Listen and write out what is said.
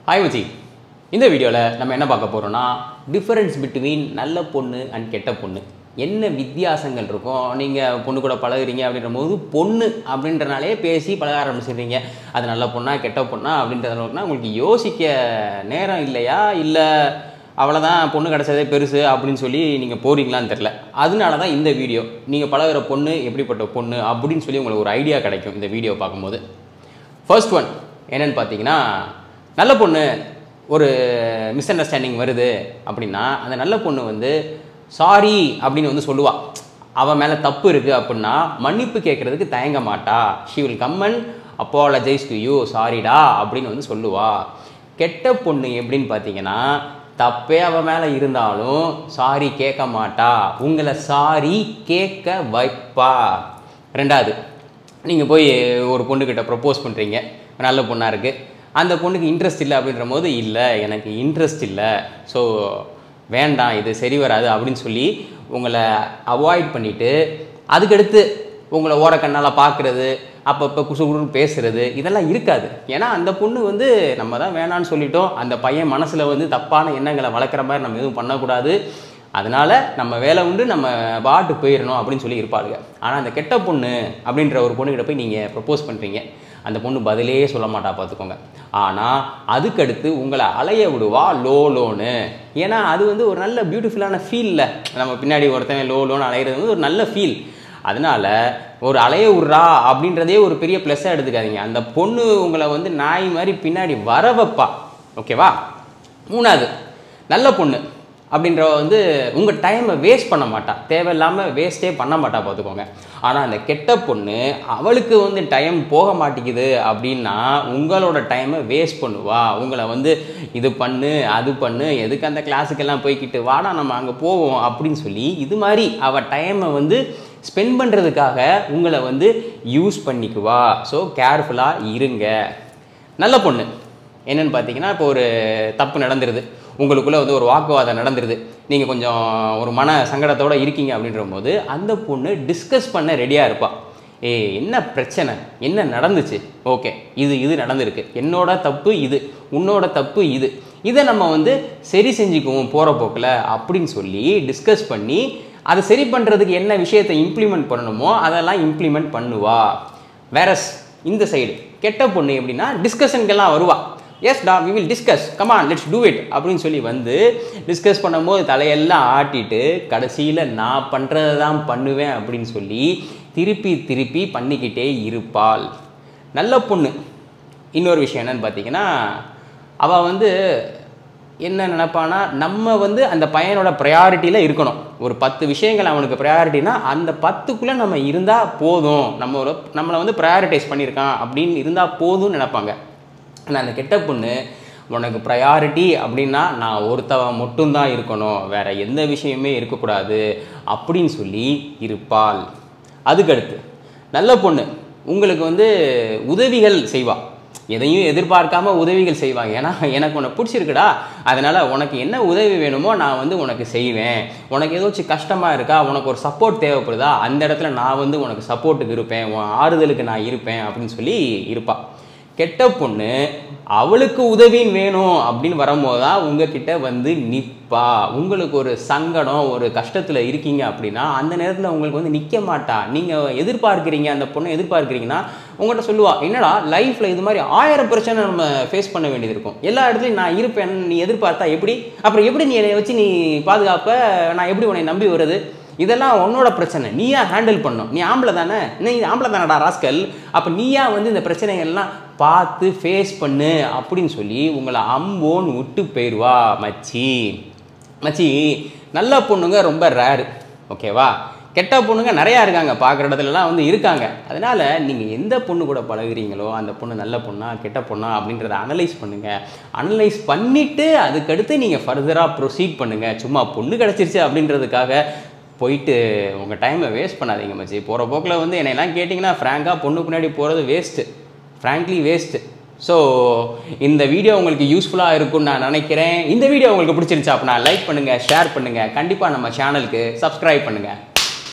hi மச்சி இந்த வீடியோவில் நம்ம என்ன பார்க்க போகிறோம்னா டிஃபரன்ஸ் பிட்வீன் நல்ல பொண்ணு அண்ட் கெட்ட பொண்ணு என்ன வித்தியாசங்கள் இருக்கும் நீங்கள் பொண்ணு கூட பழகுறீங்க அப்படின்ற போது பொண்ணு அப்படின்றனாலே பேசி பழக ஆரம்பிச்சிடுறீங்க அது நல்ல பொண்ணா கெட்ட பொண்ணா அப்படின்றதுனா உங்களுக்கு யோசிக்க நேரம் இல்லையா இல்லை அவ்வளோதான் பொண்ணு கிடச்சதே பெருசு அப்படின்னு சொல்லி நீங்கள் போறீங்களான்னு தெரில அதனால தான் இந்த வீடியோ நீங்கள் பழகுற பொண்ணு எப்படிப்பட்ட பொண்ணு அப்படின்னு சொல்லி உங்களுக்கு ஒரு ஐடியா கிடைக்கும் இந்த வீடியோ பார்க்கும்போது ஃபர்ஸ்ட் ஒன் என்னன்னு பார்த்தீங்கன்னா நல்ல பொண்ணு ஒரு மிஸ் அண்டர்ஸ்டாண்டிங் வருது அப்படின்னா அந்த நல்ல பொண்ணு வந்து சாரி அப்படின்னு வந்து சொல்லுவா அவன் மேலே தப்பு இருக்குது அப்படின்னா மன்னிப்பு கேட்குறதுக்கு தயங்க மாட்டா she will come and apologise to you சாரிடா அப்படின்னு வந்து சொல்லுவா கெட்ட பொண்ணு எப்படின்னு பார்த்தீங்கன்னா தப்பே அவன் மேலே இருந்தாலும் சாரி கேட்க மாட்டா உங்களை சாரி கேட்க வைப்பா ரெண்டாவது நீங்கள் போய் ஒரு பொண்ணுக்கிட்ட ப்ரப்போஸ் பண்ணுறீங்க நல்ல பொண்ணாக இருக்குது அந்த பொண்ணுக்கு இன்ட்ரெஸ்ட் இல்லை அப்படின்ற போது இல்லை எனக்கு இன்ட்ரெஸ்ட் இல்லை ஸோ வேண்டாம் இது சரி வராது அப்படின்னு சொல்லி உங்களை அவாய்ட் பண்ணிவிட்டு அதுக்கடுத்து உங்களை ஓரக்கண்ணால் பார்க்குறது அப்பப்போ குசு குசுன்னு பேசுறது இதெல்லாம் இருக்காது ஏன்னா அந்த பொண்ணு வந்து நம்ம தான் வேணான்னு சொல்லிட்டோம் அந்த பையன் மனசில் வந்து தப்பான எண்ணங்களை வளர்க்குற மாதிரி நம்ம எதுவும் பண்ணக்கூடாது அதனால் நம்ம வேலை உண்டு நம்ம பாட்டு போயிடணும் அப்படின்னு சொல்லி இருப்பாளுங்க ஆனால் அந்த கெட்ட பொண்ணு அப்படின்ற ஒரு பொண்ணுக்கிட்ட போய் நீங்கள் ப்ரப்போஸ் பண்ணுறீங்க அந்த பொண்ணு பதிலே சொல்ல மாட்டா பார்த்துக்கோங்க ஆனால் அதுக்கடுத்து உங்களை அலைய விடுவா லோ லோனு ஏன்னா அது வந்து ஒரு நல்ல பியூட்டிஃபுல்லான ஃபீலில் நம்ம பின்னாடி ஒருத்தன் லோ லோன் அலையிறது வந்து ஒரு நல்ல ஃபீல் அதனால ஒரு அலைய விட்றா அப்படின்றதே ஒரு பெரிய ப்ளஸ்ஸாக எடுத்துக்காதீங்க அந்த பொண்ணு உங்களை வந்து நாய் மாதிரி பின்னாடி வர வைப்பா ஓகேவா மூணாவது நல்ல பொண்ணு அப்படின்றவ வந்து உங்கள் டைமை வேஸ்ட் பண்ண மாட்டா தேவையில்லாமல் வேஸ்ட்டே பண்ண மாட்டா பார்த்துக்கோங்க ஆனால் அந்த கெட்ட பொண்ணு அவளுக்கு வந்து டைம் போக மாட்டேங்குது அப்படின்னா உங்களோட டைமை வேஸ்ட் பண்ணுவா உங்களை வந்து இது பண்ணு அது பண்ணு எதுக்கு அந்த கிளாஸுக்கெல்லாம் போய்க்கிட்டு வாடா நம்ம அங்கே போவோம் அப்படின்னு சொல்லி இது மாதிரி அவள் டைமை வந்து ஸ்பெண்ட் பண்ணுறதுக்காக உங்களை வந்து யூஸ் பண்ணிக்குவா ஸோ கேர்ஃபுல்லாக இருங்க நல்ல பொண்ணு என்னன்னு பார்த்தீங்கன்னா இப்போ ஒரு தப்பு நடந்துருது உங்களுக்குள்ளே வந்து ஒரு வாக்குவாதம் நடந்துருது நீங்கள் கொஞ்சம் ஒரு மன சங்கடத்தோடு இருக்கீங்க அப்படின்ற போது அந்த பொண்ணு டிஸ்கஸ் பண்ண ரெடியாக இருப்பாள் ஏ என்ன பிரச்சனை என்ன நடந்துச்சு ஓகே இது இது நடந்திருக்கு என்னோட தப்பு இது உன்னோட தப்பு இது இதை நம்ம வந்து சரி செஞ்சுக்குவோம் போகிற போக்கில் அப்படின்னு சொல்லி டிஸ்கஸ் பண்ணி அதை சரி பண்ணுறதுக்கு என்ன விஷயத்தை இம்ப்ளிமெண்ட் பண்ணணுமோ அதெல்லாம் இம்ப்ளிமெண்ட் பண்ணுவா வேறஸ் இந்த சைடு கெட்ட பொண்ணு எப்படின்னா டிஸ்கஷனுக்கெல்லாம் வருவா எஸ் டா we will discuss come on let's do it அப்படின்னு சொல்லி வந்து டிஸ்கஸ் பண்ணும்போது தலையெல்லாம் ஆட்டிட்டு கடைசியில் நான் பண்ணுறதை தான் பண்ணுவேன் அப்படின்னு சொல்லி திருப்பி திருப்பி பண்ணிக்கிட்டே இருப்பாள் நல்ல பொண்ணு இன்னொரு விஷயம் என்னன்னு பார்த்தீங்கன்னா அவள் வந்து என்ன நினைப்பானா நம்ம வந்து அந்த பையனோட ப்ரையாரிட்டியில் இருக்கணும் ஒரு பத்து விஷயங்கள் அவனுக்கு ப்ரையாரிட்டினா அந்த பத்துக்குள்ளே நம்ம இருந்தால் போதும் நம்ம ஒரு நம்மளை வந்து ப்ரையாரிட்டைஸ் பண்ணியிருக்கான் அப்படின்னு இருந்தால் போதும்னு நினைப்பாங்க ஆனால் அந்த கெட்ட பொண்ணு உனக்கு ப்ரையாரிட்டி அப்படின்னா நான் ஒருத்தவன் மட்டும்தான் இருக்கணும் வேற எந்த விஷயமே இருக்கக்கூடாது அப்படின்னு சொல்லி இருப்பாள் அதுக்கடுத்து நல்ல பொண்ணு உங்களுக்கு வந்து உதவிகள் செய்வா எதையும் எதிர்பார்க்காம உதவிகள் செய்வாங்க ஏன்னா எனக்கு உன்னை பிடிச்சிருக்குடா அதனால் உனக்கு என்ன உதவி வேணுமோ நான் வந்து உனக்கு செய்வேன் உனக்கு ஏதாச்சும் கஷ்டமாக இருக்கா உனக்கு ஒரு சப்போர்ட் தேவைப்படுதா அந்த இடத்துல நான் வந்து உனக்கு சப்போர்ட்டுக்கு இருப்பேன் உன் ஆறுதலுக்கு நான் இருப்பேன் அப்படின்னு சொல்லி இருப்பா கெட்ட பொண்ணு அவளுக்கு உதவின்னு வேணும் அப்படின்னு வரும்போது தான் உங்ககிட்ட வந்து நிற்பா உங்களுக்கு ஒரு சங்கடம் ஒரு கஷ்டத்தில் இருக்கீங்க அப்படின்னா அந்த நேரத்தில் உங்களுக்கு வந்து நிற்க மாட்டா நீங்கள் எதிர்பார்க்குறீங்க அந்த பொண்ணை எதிர்பார்க்குறீங்கன்னா உங்கள்கிட்ட சொல்லுவா என்னடா லைஃப்பில் இது மாதிரி ஆயிரம் பிரச்சனை நம்ம ஃபேஸ் பண்ண வேண்டியது இருக்கும் எல்லா இடத்துலையும் நான் இருப்பேன் நீ எதிர்பார்த்தா எப்படி அப்புறம் எப்படி நீ என்னை வச்சு நீ பாதுகாப்ப நான் எப்படி உன்னை நம்பி வருது இதெல்லாம் உன்னோட பிரச்சனை நீயா ஹேண்டில் பண்ணும் நீ ஆம்பளை தானே நீ ஆம்பளை தானடா ராஸ்கல் அப்போ நீயா வந்து இந்த பிரச்சனைகள்லாம் பார்த்து ஃபேஸ் பண்ணு அப்படின்னு சொல்லி உங்களை அம்போன்னு விட்டு போயிடுவா மச்சி மச்சி நல்ல பொண்ணுங்க ரொம்ப ரேரு ஓகேவா கெட்ட பொண்ணுங்க நிறையா இருக்காங்க பார்க்குற இடத்துலலாம் வந்து இருக்காங்க அதனால் நீங்கள் எந்த பொண்ணு கூட பழகுறீங்களோ அந்த பொண்ணு நல்ல பொண்ணா கெட்ட பொண்ணா அப்படின்றத அனலைஸ் பண்ணுங்கள் அனலைஸ் பண்ணிவிட்டு அதுக்கடுத்து நீங்கள் ஃபர்தராக ப்ரொசீட் பண்ணுங்கள் சும்மா பொண்ணு கிடச்சிருச்சு அப்படின்றதுக்காக போயிட்டு உங்கள் டைமை வேஸ்ட் பண்ணாதீங்க மச்சி போகிற போக்கில் வந்து என்னெல்லாம் கேட்டிங்கன்னா ஃப்ராங்காக பொண்ணு பின்னாடி போகிறது வேஸ்ட்டு ஃப்ராங்க்லி வேஸ்ட்டு ஸோ இந்த வீடியோ உங்களுக்கு யூஸ்ஃபுல்லாக இருக்கும்னு நான் நினைக்கிறேன் இந்த வீடியோ உங்களுக்கு பிடிச்சிருந்துச்சா அப்படின்னா லைக் பண்ணுங்கள் ஷேர் பண்ணுங்கள் கண்டிப்பாக நம்ம சேனலுக்கு சப்ஸ்கிரைப் பண்ணுங்கள்